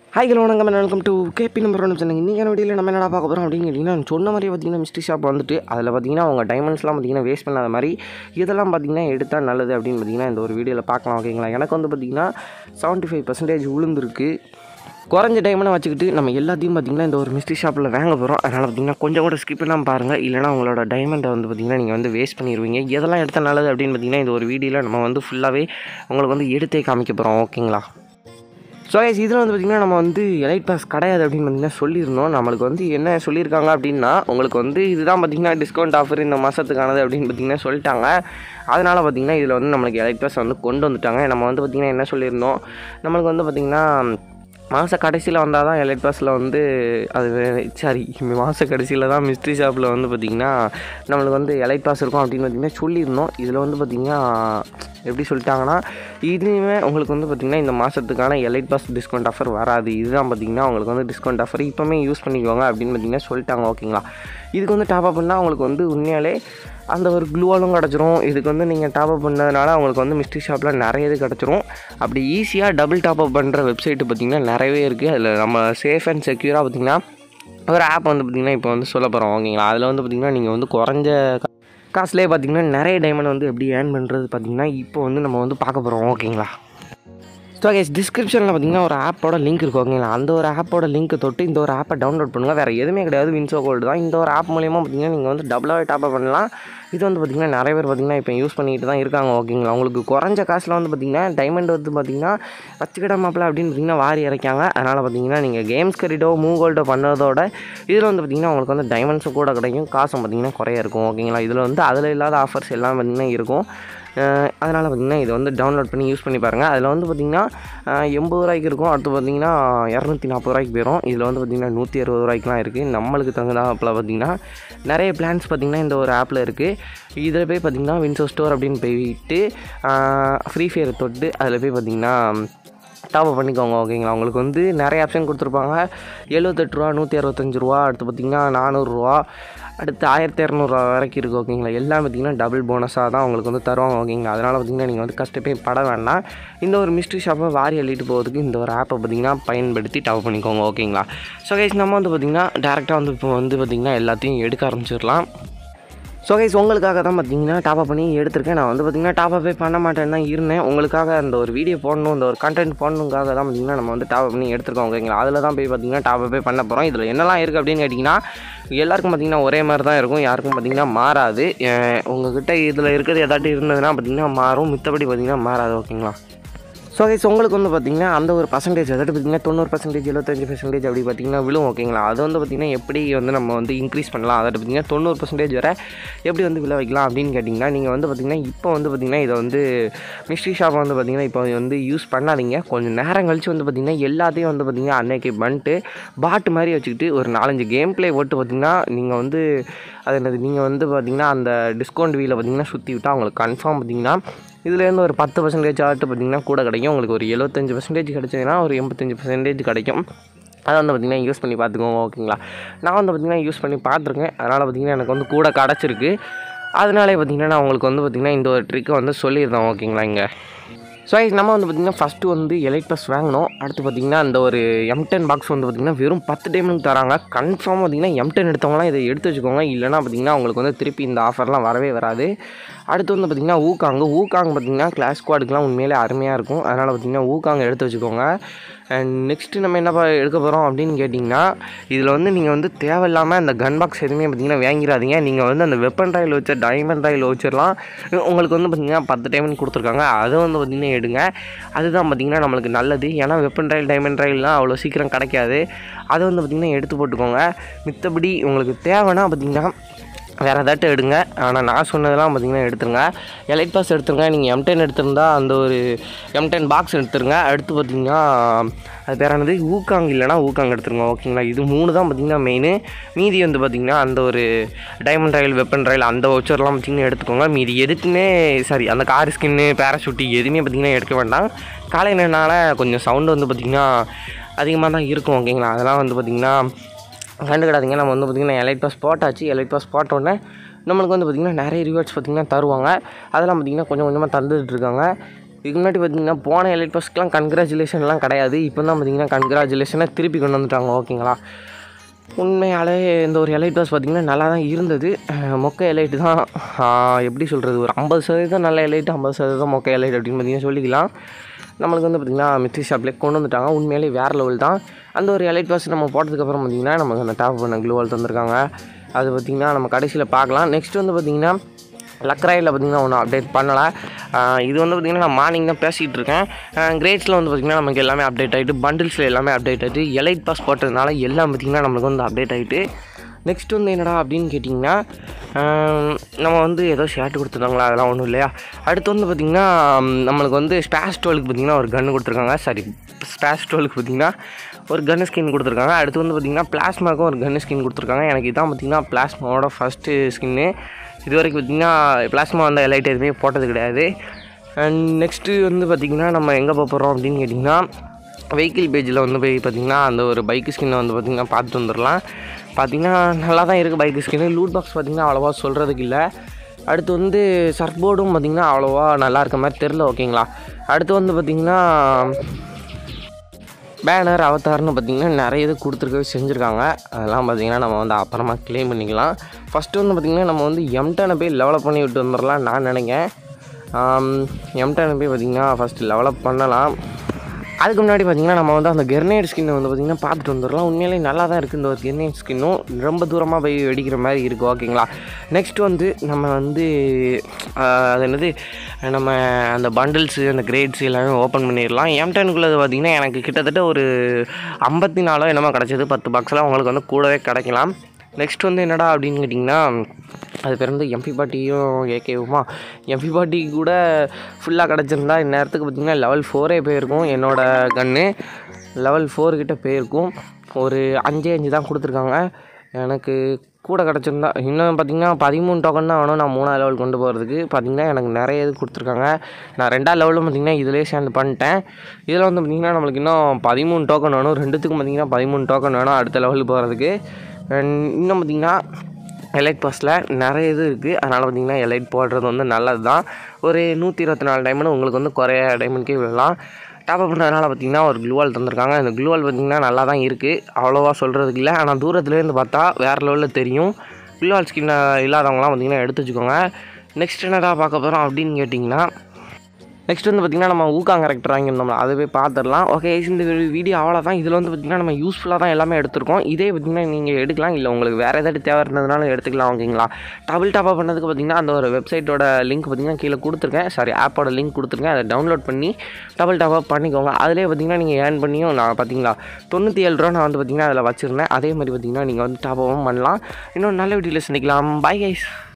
hi hello வணக்கம் welcome to KP number ஒன்று சொன்னாங்க இன்றைக்கான வீடியோவில் நம்ம என்னடா பார்க்க போகிறோம் அப்படின்னு கேட்டிங்கன்னா நான் சொன்ன மாதிரி பார்த்தீங்கன்னா மிஸ்ட்ரி ஷாப் வந்துட்டு அதில் பார்த்தீங்கன்னா அவங்க டைமண்ட்ஸ்லாம் பார்த்தீங்கன்னா வேஸ்ட் பண்ணாத மாதிரி இதெல்லாம் பார்த்தீங்கன்னா எடுத்தால் நல்லது அப்படின்னு பார்த்தீங்கன்னா இந்த ஒரு வீடியோவில் பார்க்கலாம் ஓகேங்களா எனக்கு வந்து பார்த்தீங்கன்னா செவன்ட்டி ஃபைவ் பர்சன்டேஜ் உளுந்துருக்கு குறைஞ்ச டைமண்டை வச்சுக்கிட்டு நம்ம எல்லாத்தையும் பார்த்தீங்கன்னா இந்த ஒரு மிஸ்ட்ரி ஷாப்பில் வாங்க போகிறோம் அதனால் பார்த்தீங்கன்னா கொஞ்சம் கூட ஸ்கிப் பண்ணாமல் பாருங்கள் இல்லைனா உங்களோட டைமண்டை வந்து பார்த்தீங்கன்னா நீங்கள் வந்து வேஸ்ட் பண்ணிடுவீங்க எதெல்லாம் எடுத்தால் நல்லது அப்படின்னு பார்த்தீங்கன்னா இந்த ஒரு வீடியோவில் நம்ம வந்து ஃபுல்லாகவே உங்களுக்கு வந்து எடுத்தே காமிக்க போகிறோம் ஓகேங்களா ஸோ கைஸ் இதில் வந்து பார்த்திங்கன்னா நம்ம வந்து எலைட் பாஸ் கிடையாது அப்படின்னு பார்த்தீங்கன்னா சொல்லியிருந்தோம் நம்மளுக்கு வந்து என்ன சொல்லியிருக்காங்க அப்படின்னா உங்களுக்கு வந்து இதுதான் பார்த்திங்கன்னா டிஸ்கவுண்ட் ஆஃபர் இந்த மாதத்துக்கானது அப்படின்னு பார்த்தீங்கன்னா சொல்லிட்டாங்க அதனால் பார்த்திங்கன்னா இதில் வந்து நம்மளுக்கு எலைட் பாஸ் வந்து கொண்டு வந்துட்டாங்க நம்ம வந்து பார்த்திங்கன்னா என்ன சொல்லியிருந்தோம் நம்மளுக்கு வந்து பார்த்திங்கன்னா மாத கடைசியில் வந்தால் தான் எலைட் பாஸில் வந்து அது சாரி மாத கடைசியில் தான் மிஸ்ட்ரி ஷாப்பில் வந்து பார்த்திங்கன்னா நம்மளுக்கு வந்து எலைட் பாஸ் இருக்கும் அப்படின்னு பார்த்திங்கன்னா சொல்லியிருந்தோம் இதில் வந்து பார்த்திங்கன்னா எப்படி சொல்லிட்டாங்கன்னா இதுவுமே உங்களுக்கு வந்து பார்த்திங்கன்னா இந்த மாதத்துக்கான எலைட் பாஸ் டிஸ்கவுண்ட் ஆஃபர் வராது இதுதான் பார்த்திங்கன்னா உங்களுக்கு வந்து டிஸ்கவுண்ட் ஆஃபர் இப்போமே யூஸ் பண்ணிக்கோங்க அப்படின்னு பார்த்திங்கன்னா சொல்லிட்டாங்க ஓகேங்களா இதுக்கு வந்து டாப் அப் பண்ணால் உங்களுக்கு வந்து உண்மையாலே அந்த ஒரு க்ளூவாலும் கிடச்சிரும் இதுக்கு வந்து நீங்கள் டாப் அப் பண்ணதுனால உங்களுக்கு வந்து மிஸ்ட்ரி ஷாப்பில் நிறைய இது கிடச்சிரும் அப்படி ஈஸியாக டபுள் டாப் அப் பண்ணுற வெப்சைட்டு பார்த்திங்கன்னா நிறையவே இருக்குது அதில் நம்ம சேஃப் அண்ட் செக்யூராக பார்த்திங்கன்னா ஒரு ஆப் வந்து பார்த்திங்கன்னா இப்போ வந்து சொல்ல போகிறோம் ஓகேங்களா அதில் வந்து பார்த்திங்கன்னா நீங்கள் வந்து குறைஞ்ச காசுலேயே பார்த்திங்கன்னா நிறைய டைமண்ட் வந்து எப்படி ஏர்ன் பண்ணுறது பார்த்திங்கன்னா இப்போ வந்து நம்ம வந்து பார்க்க போகிறோம் ஓகேங்களா ஸோ கேஸ் டிஸ்கிரிப்ஷனில் பார்த்தீங்கன்னா ஒரு ஆப்போட லிங்க் இருக்கும் ஓகேங்களா அந்த ஒரு ஆப்போட லிங்க்கை தொட்டு இந்த ஒரு ஆப்பை டவுன்லோட் பண்ணுங்கள் வேறு எதுவுமே கிடையாது வின்சோ கோல்டு தான் இந்த ஒரு ஆப் மூலியமாக பார்த்தீங்கன்னா நீங்கள் வந்து டபுளாகவே டாப்அப் பண்ணலாம் இது வந்து பார்த்திங்கன்னா நிறைய பேர் பார்த்திங்கன்னா இப்போ யூஸ் பண்ணிட்டு தான் இருக்காங்க ஓகேங்களா உங்களுக்கு குறைஞ்ச காசில் வந்து பார்த்திங்கன்னா டைமண்ட் வந்து பார்த்திங்கன்னா வச்சுக்கிட மாப்பிள்ள அப்படின்னு பார்த்திங்கன்னா வாரி இறக்காங்க அதனால் பார்த்திங்கன்னா நீங்கள் கேம்ஸ் கரிடோ மூவ் கோல்டோ பண்ணதோட இதில் வந்து பார்த்திங்கன்னா உங்களுக்கு வந்து டைமண்ட்ஸும் கூட கிடைக்கும் காசும் பார்த்திங்கன்னா குறைய இருக்கும் ஓகேங்களா இதில் வந்து அதில் இல்லாத ஆஃபர்ஸ் எல்லாம் பார்த்திங்கன்னா இருக்கும் அதனால் பார்த்திங்கன்னா இதை வந்து டவுன்லோட் பண்ணி யூஸ் பண்ணி பாருங்கள் அதில் வந்து பார்த்திங்கன்னா எண்பது ரூபாய்க்கு இருக்கும் அடுத்து பார்த்திங்கன்னா இரநூத்தி நாற்பது ரூபாய்க்கு போயிடும் இதில் வந்து பார்த்திங்கன்னா நூற்றி அறுபது ரூபாய்க்குலாம் இருக்குது நம்மளுக்கு தகுந்தாப்பில் பார்த்திங்கன்னா நிறைய பிளான்ஸ் பார்த்திங்கன்னா இந்த ஒரு ஆப்பில் இருக்குது இதில் போய் பார்த்திங்கன்னா வின்சோ ஸ்டோர் அப்படின்னு போயிட்டு ஃப்ரீ ஃபயர் தொட்டு அதில் போய் பார்த்திங்கன்னா டாப் அப் பண்ணிக்கோங்க ஓகேங்களா உங்களுக்கு வந்து நிறைய ஆப்ஷன் கொடுத்துருப்பாங்க எழுபத்தெட்டு ரூபா நூற்றி அறுபத்தஞ்சு ரூபா அடுத்து பார்த்திங்கன்னா நானூறுரூவா அடுத்து ஆயிரத்தி இரநூறுவா வரைக்கும் இருக்குது ஓகேங்களா எல்லாம் பார்த்திங்கன்னா டபுள் போனஸாக தான் உங்களுக்கு வந்து தருவாங்க ஓகேங்களா அதனால் பார்த்திங்கன்னா நீங்கள் வந்து கஷ்டப்பே பட வேண்டாம் இந்த ஒரு மிஸ்ட்ரி ஷாப்பை வாரி அள்ளிட்டு போகிறதுக்கு இந்த ஒரு ஆப்பை பார்த்திங்கன்னா பயன்படுத்தி டாப் பண்ணிக்கோங்க ஓகேங்களா ஸோ கைஸ் நம்ம வந்து பார்த்திங்கன்னா டேரெக்டாக வந்து இப்போ வந்து பார்த்திங்கன்னா எல்லாத்தையும் எடுக்க ஆரம்பிச்சிடலாம் ஸோ கைஸ் உங்களுக்காக தான் பார்த்தீங்கன்னா டாப் அப் பண்ணி எடுத்திருக்கேன் நான் வந்து பார்த்தீங்கன்னா டாப் அப்பே பண்ண மாட்டேன்னு தான் இருந்தேன் உங்களுக்காக அந்த ஒரு வீடியோ போடணும் இந்த ஒரு கண்டென்ட் போடணுக்காக தான் பார்த்தீங்கன்னா நம்ம வந்து டாப் அப் பண்ணி எடுத்திருக்கோம் ஓகேங்களா அதில் தான் போய் பார்த்தீங்கன்னா டாப் அப்பே பண்ண போகிறோம் இதில் என்னெல்லாம் இருக்குது அப்படின்னு கேட்டிங்கன்னா எல்லாருக்கும் பார்த்தீங்கன்னா ஒரே மாதிரி தான் இருக்கும் யாருக்கும் பார்த்தீங்கன்னா மாறாது உங்ககிட்ட இதில் இருக்கிறது ஏதாட்டி இருந்ததுன்னா பார்த்தீங்கன்னா மாறும் மித்தபடி பார்த்தீங்கன்னா மாறாது ஓகேங்களா ஸோ கைஸ் உங்களுக்கு வந்து பார்த்திங்கன்னா அந்த ஒரு பர்சன்டேஜ் அதாவது பார்த்திங்கன்னா தொண்ணூறு பர்சன்டேஜ் எழுபத்தஞ்சு பர்சன்டேஜ் அப்படி பார்த்திங்கன்னா விழும் ஓகேங்களா அது வந்து பார்த்திங்கன்னா எப்படி வந்து நம்ம வந்து இன்க்ரீஸ் பண்ணலாம் அதாவது பார்த்திங்கன்னா தொண்ணூறு பர்சன்டேஜ் வரை எப்படி வந்து விழ வைக்கலாம் அப்படின்னு கேட்டிங்கன்னா நீங்கள் வந்து பார்த்திங்கன்னா இப்போ வந்து பார்த்திங்கன்னா இதை வந்து மிஸ்ட்ரி ஷாப் வந்து பார்த்திங்கன்னா இப்போ வந்து யூஸ் பண்ணாதீங்க கொஞ்சம் நேரம் கழித்து வந்து பார்த்திங்கன்னா எல்லாத்தையும் வந்து பார்த்திங்கன்னா அன்னைக்கு பண்ணிட்டு பாட்டு மாதிரி வச்சுக்கிட்டு ஒரு நாலஞ்சு கேம் ப்ளே போட்டு பார்த்திங்கன்னா நீங்கள் வந்து அது என்னது நீங்கள் வந்து பார்த்திங்கன்னா அந்த டிஸ்கவுண்ட் வீலை பார்த்திங்கன்னா சுற்றி விட்டால் உங்களுக்கு கன்ஃபார்ம் பார்த்திங்கன்னா இதுலேருந்து ஒரு பத்து பர்சன்டேஜ் ஆட்டு பார்த்திங்கன்னா கூட கிடைக்கும் உங்களுக்கு ஒரு எழுபத்தஞ்சு பர்சன்டேஜ் கிடச்சதுன்னா ஒரு எண்பத்தஞ்சு பர்சன்டேஜ் கிடைக்கும் அதை வந்து பார்த்திங்கன்னா யூஸ் பண்ணி பார்த்துக்கோங்க ஓகேங்களா நான் வந்து பார்த்திங்கன்னா யூஸ் பண்ணி பார்த்துருக்கேன் அதனால் பார்த்திங்கன்னா எனக்கு வந்து கூட கிடச்சிருக்கு அதனாலே பார்த்திங்கன்னா நான் உங்களுக்கு வந்து பார்த்திங்கன்னா இந்த ஒரு ட்ரிக்கை வந்து சொல்லியிருந்தேன் ஓகேங்களா இங்கே ஸோ நம்ம வந்து பார்த்திங்கன்னா ஃபஸ்ட்டு வந்து எலைட் பஸ் வாங்கினோம் அடுத்து பார்த்திங்கன்னா அந்த ஒரு எம் டென் பாக்ஸ் வந்து பார்த்திங்கன்னா வெறும் பத்து டைமுக்கு தராங்க கன்ஃபார்ம் பார்த்திங்கன்னா எம் டென் எடுத்தவங்களாம் இதை எடுத்து வச்சுக்கோங்க இல்லைனா பார்த்திங்கன்னா உங்களுக்கு வந்து திருப்பி இந்த ஆஃபர்லாம் வரவே வராது அடுத்து வந்து பார்த்திங்கன்னா ஊக்காங்க ஊக்காங்க பார்த்திங்கன்னா கிளாஸ் ஸ்குவாடுக்குலாம் உண்மையிலே அருமையாக இருக்கும் அதனால் பார்த்திங்கன்னா ஊக்காங்க எடுத்து வச்சுக்கோங்க அண்ட் நெக்ஸ்ட்டு நம்ம என்ன எடுக்க போகிறோம் அப்படின்னு கேட்டிங்கன்னா இதில் வந்து நீங்கள் வந்து தேவையில்லாமல் அந்த கன் பாக்ஸ் எதுவுமே பார்த்திங்கன்னா வாங்கிடாதீங்க நீங்கள் வந்து அந்த வெப்பன் ராயில் வச்ச டைமண்ட் ராயில் வச்சிடலாம் உங்களுக்கு வந்து பார்த்திங்கன்னா பத்து டைமண்ட் கொடுத்துருக்காங்க அதை வந்து பார்த்திங்கன்னா எடுங்க அதுதான் பார்த்திங்கன்னா நம்மளுக்கு நல்லது ஏன்னா வெப்பன் ராயில் டைமண்ட் ராயில்லாம் அவ்வளோ சீக்கிரம் கிடைக்காது அதை வந்து பார்த்திங்கன்னா எடுத்து போட்டுக்கோங்க மித்தபடி உங்களுக்கு தேவைன்னா பார்த்திங்கன்னா வேறு ஏதாட்டும் எடுங்க ஆனால் நான் சொன்னதெல்லாம் பார்த்திங்கன்னா எடுத்துருங்க எலைட் பாஸ் எடுத்துருங்க நீங்கள் எம் டென் எடுத்திருந்தா அந்த ஒரு எம் டென் பாக்ஸ் எடுத்துருங்க அடுத்து பார்த்திங்கன்னா அது பேர் என்னது ஊக்காங் இல்லைனா ஊக்காங் எடுத்துருங்க ஓகேங்களா இது மூணு தான் பார்த்திங்கன்னா மெயின் மீதி வந்து பார்த்திங்கன்னா அந்த ஒரு டைமண்ட் ரயில் வெப்பன் ரயில் அந்த வச்சர்லாம் பார்த்திங்கன்னா எடுத்துக்கோங்க மீதி எதுக்குமே சாரி அந்த கார் ஸ்கின்னு பேராஷூட்டு எதுவுமே பார்த்திங்கன்னா எடுக்க வேண்டாம் காலையிலனால கொஞ்சம் சவுண்டு வந்து பார்த்திங்கன்னா அதிகமாக தான் இருக்கும் ஓகேங்களா அதெல்லாம் வந்து பார்த்திங்கன்னா கண்டுக்கிடாதீங்க நம்ம வந்து பார்த்திங்கன்னா எலைட் பாஸ் போட்டாச்சு எலைட் பாஸ் போட்டோடனே நம்மளுக்கு வந்து பார்த்திங்கன்னா நிறைய ரிவார்ட்ஸ் பார்த்திங்கன்னா தருவாங்க அதெல்லாம் பார்த்திங்கன்னா கொஞ்சம் கொஞ்சமாக தந்துட்டு இருக்காங்க இதுக்கு முன்னாடி பார்த்தீங்கன்னா போன எலைட் பாஸ்க்கெலாம் கன்க்ராச்சுலேஷன்லாம் கிடையாது இப்போ தான் பார்த்தீங்கன்னா கன்க்ராச்சுலேஷனை திருப்பி கொண்டு வந்துட்டாங்க ஓகேங்களா உண்மையாலே இந்த ஒரு எலைட் பாஸ் பார்த்திங்கன்னா நல்லா தான் இருந்தது அஹ் மொக்க எலைட்டு தான் ஆஹ் எப்படி சொல்கிறது ஒரு ஐம்பது சதவீதம் நல்ல எலைட்டு ஐம்பது சதவீதம் மொக்க எலைட் அப்படின்னு பார்த்தீங்கன்னா சொல்லிக்கலாம் நம்மளுக்கு வந்து பார்த்திங்கன்னா மித்ரி ஷாப்லேயே கொண்டு வந்துட்டாங்க உண்மையிலே வேறு லெவல் தான் அந்த ஒரு எலைட் பாஸ் நம்ம போட்டதுக்கப்புறம் பார்த்திங்கன்னா நமக்கு அந்த டாப் பண்ண க்ளூவால் தந்திருக்காங்க அது பார்த்திங்கன்னா நம்ம கடைசியில் பார்க்கலாம் நெக்ஸ்ட் வந்து பார்த்திங்கன்னா லக்ராயில் பார்த்திங்கன்னா ஒன்றும் அப்டேட் பண்ணலை ஆஹ் இது வந்து பார்த்திங்கன்னா நான் மார்னிங் தான் பேசிகிட்டு இருக்கேன் கிரேட்ஸில் வந்து பார்த்திங்கன்னா நமக்கு எல்லாமே அப்டேட் ஆகிட்டு பண்டில்ஸில் எல்லாமே அப்டேட் ஆகிட்டு எலைட் பாஸ் போட்டதுனால எல்லாம் பார்த்திங்கன்னா நம்மளுக்கு வந்து அப்டேட் ஆகிட்டு நெக்ஸ்ட் வந்து என்னடா அப்படின்னு கேட்டிங்கன்னா ஆஹ் நம்ம வந்து ஏதோ ஷர்ட் கொடுத்துருந்தாங்களா அதெல்லாம் ஒன்றும் இல்லையா அடுத்து வந்து பார்த்திங்கன்னா நம்மளுக்கு வந்து ஸ்பேஸ் டுவெலுக்கு பார்த்திங்கன்னா ஒரு கன்று கொடுத்துருக்காங்க சாரி ஸ்பேஸ் டுவெலுக்கு பார்த்திங்கன்னா ஒரு கன்னு ஸ்கின் கொடுத்துருக்காங்க அடுத்து வந்து பார்த்திங்கன்னா பிளாஸ்மாவுக்கும் ஒரு கன்னு ஸ்கின் கொடுத்துருக்காங்க எனக்கு இதான் பார்த்திங்கன்னா பிளாஸ்மாவோட ஃபஸ்ட்டு ஸ்கின்னு இது வரைக்கும் பார்த்திங்கன்னா பிளாஸ்மா வந்த லைட் எதுவுமே போட்டது கிடையாது அண்ட் நெக்ஸ்ட்டு வந்து பார்த்திங்கன்னா நம்ம எங்கே போக போகிறோம் அப்படின்னு கேட்டிங்கன்னா வெஹிக்கிள் பேஜில் வந்து போய் பார்த்திங்கன்னா அந்த ஒரு பைக்கு ஸ்கின்னை வந்து பார்த்திங்கன்னா பார்த்துட்டு வந்துடலாம் பார்த்திங்கன்னா நல்லா தான் இருக்குது பைக்கு ஸ்கின்னு லூட் பாக்ஸ் பார்த்திங்கன்னா அவ்வளோவா சொல்கிறதுக்கு இல்லை அடுத்து வந்து சர்ஃப் போர்டும் பார்த்திங்கன்னா அவ்வளோவா நல்லா இருக்க மாதிரி தெரில ஓகேங்களா அடுத்து வந்து பார்த்திங்கன்னா பேனர் அவதார்னு பார்த்திங்கன்னா நிறைய இது கொடுத்துருக்கவே செஞ்சுருக்காங்க அதெல்லாம் பார்த்திங்கன்னா நம்ம வந்து அப்புறமா க்ளைம் பண்ணிக்கலாம் ஃபஸ்ட்டு வந்து பார்த்திங்கன்னா நம்ம வந்து எம்டனை போய் லெவலப் பண்ணி விட்டு வந்துடலாம் நான் நினைக்கிறேன் எம்டனை போய் பார்த்திங்கன்னா ஃபஸ்ட்டு லெவலப் பண்ணலாம் அதுக்கு முன்னாடி பார்த்திங்கன்னா நம்ம வந்து அந்த கெர்னேட் ஸ்கின்னை வந்து பார்த்திங்கன்னா பார்த்துட்டு வந்துடலாம் உண்மையிலேயே நல்லா தான் இருக்குது இந்த ஒரு கெர்னேட் ஸ்கின்னும் ரொம்ப தூரமாக போய் வெடிக்கிற மாதிரி இருக்குது ஓகேங்களா நெக்ஸ்ட் வந்து நம்ம வந்து ஆஹ், அது என்னது நம்ம அந்த பண்டில்ஸு அந்த கிரேட்ஸ் எல்லாமே ஓப்பன் பண்ணிடலாம் எம்டனுக்குள்ளது பார்த்திங்கன்னா எனக்கு கிட்டத்தட்ட ஒரு ஐம்பத்தி நாலோ என்னமோ கிடச்சிது பத்து பாக்ஸ்லாம் உங்களுக்கு வந்து கூடவே கிடைக்கலாம் நெக்ஸ்ட் வந்து என்னடா அப்படின்னு கேட்டிங்கன்னா அது பேர் வந்து எம்பி பாட்டியும் ஏகேவுமா எம்பி பாட்டி கூட ஃபுல்லாக கிடச்சிருந்தா இந்நேரத்துக்கு பார்த்திங்கன்னா லெவல் ஃபோரே போயிருக்கும் என்னோடய கன்று லெவல் ஃபோர் கிட்ட போயிருக்கும் ஒரு அஞ்சே அஞ்சு தான் கொடுத்துருக்காங்க எனக்கு கூட கிடச்சிருந்தா இன்னும் பார்த்திங்கன்னா பதிமூணு டோக்கன் தான் வேணும் நான் மூணாவது லெவல் கொண்டு போகிறதுக்கு பார்த்திங்கன்னா எனக்கு நிறைய இது கொடுத்துருக்காங்க நான் ரெண்டாவது லெவலும் பார்த்திங்கன்னா இதிலே சேர்ந்து பண்ணிட்டேன் இதில் வந்து பார்த்திங்கன்னா நம்மளுக்கு இன்னும் பதிமூணு டோக்கன் வேணும் ரெண்டுத்துக்கும் பார்த்திங்கன்னா பதிமூணு டோக்கன் வேணும் அடுத்த லெவலுக்கு போகிறதுக்கு And இன்னும் பார்த்திங்கன்னா எலைட் பாஸில் நிறைய இது இருக்குது அதனால் பார்த்திங்கன்னா எலைட் போடுறது வந்து நல்லது தான் ஒரு நூற்றி இருபத்தி நாலு டைமண்ட் உங்களுக்கு வந்து குறைய டைமண்ட்கே விடலாம் டாப் அப் பண்ணுறதுனால பார்த்திங்கன்னா ஒரு க்ளூவால் தந்திருக்காங்க இந்த க்ளூவால் பார்த்திங்கன்னா நல்லா தான் இருக்குது அவ்வளோவா சொல்கிறதுக்கு இல்லை ஆனால் தூரத்துலேருந்து பார்த்தா வேறு லெவலில் தெரியும் க்ளூவால் ஸ்கின் இல்லாதவங்களாம் பார்த்திங்கன்னா எடுத்து வச்சுக்கோங்க நெக்ஸ்ட் என்னடா பார்க்க போகிறோம் அப்படின்னு கேட்டிங்கன்னா நெக்ஸ்ட் வந்து பார்த்திங்கன்னா நம்ம ஊக்காங் கரெக்டர் வாங்கியிருந்தோம்ல அதை போய் பார்த்துடலாம் ஓகே இந்த வீடியோ அவ்வளோ தான் இதில் வந்து பார்த்திங்கன்னா நம்ம யூஸ்ஃபுல்லாக தான் எல்லாமே எடுத்திருக்கோம் இதே பார்த்திங்கன்னா நீங்கள் எடுக்கலாம் இல்லை உங்களுக்கு வேறு ஏதாவது தேவை இருந்ததுனால எடுத்துக்கலாம் ஓகேங்களா டபுள் டாப்அப் பண்ணதுக்கு பார்த்திங்கன்னா அந்த ஒரு வெப்சைட்டோட லிங்க் பார்த்திங்கன்னா கீழே கொடுத்துருக்கேன் சாரி ஆப்போட லிங்க் கொடுத்துருக்கேன் அதை டவுன்லோட் பண்ணி டபுள் டாப்அப் பண்ணிக்கோங்க அதிலே பார்த்திங்கன்னா நீங்கள் ஏர்ன் பண்ணியும் நான் பார்த்தீங்களா தொண்ணூற்றி ஏழு ரூபா நான் வந்து பார்த்திங்கன்னா அதில் வச்சுருந்தேன் அதே மாதிரி பார்த்திங்கன்னா நீங்கள் வந்து டாப்அப்பும் பண்ணலாம் இன்னும் நல்ல வீடியோவில் சந்திக்கலாம் பை கைஸ்